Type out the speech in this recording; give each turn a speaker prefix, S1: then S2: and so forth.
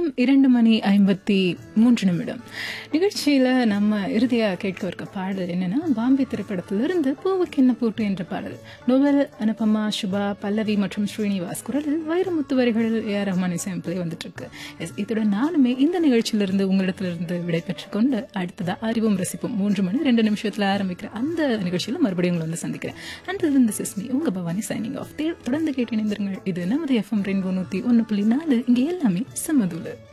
S1: நேரம் இரண்டு மணி ஐம்பத்தி மூன்று நிமிடம் நிகழ்ச்சியில் நம்ம இறுதியாக கேட்க இருக்க பாடல் என்னன்னா பாம்பே திரைப்படத்திலிருந்து பூவுக்கு என்ன பூட்டு என்ற பாடல் நோவல் அனுபமா சுபா பல்லவி மற்றும் ஸ்ரீனிவாஸ் குரலில் வைரமுத்து வரிகளில் ஏ ஆர் ரஹ்மான் இசையமைப்பிலே வந்துட்டு இருக்கு எஸ் இத்துடன் நானுமே இந்த நிகழ்ச்சியிலிருந்து உங்களிடத்திலிருந்து விடைபெற்றுக் கொண்டு அடுத்ததா அறிவும் ரசிப்பும் மூன்று மணி ரெண்டு நிமிஷத்தில் ஆரம்பிக்கிற அந்த நிகழ்ச்சியில் மறுபடியும் உங்களை வந்து சந்திக்கிறேன் அண்ட் இந்த சிஸ்மி உங்க பவானி சைனிங் ஆஃப் தொடர்ந்து கேட்டு இணைந்திருங்கள் இது நமது எஃப்எம் ரெயின்போ நூற்றி ஒன்று புள்ளி நாலு இங்கே எல்லாமே சமதுல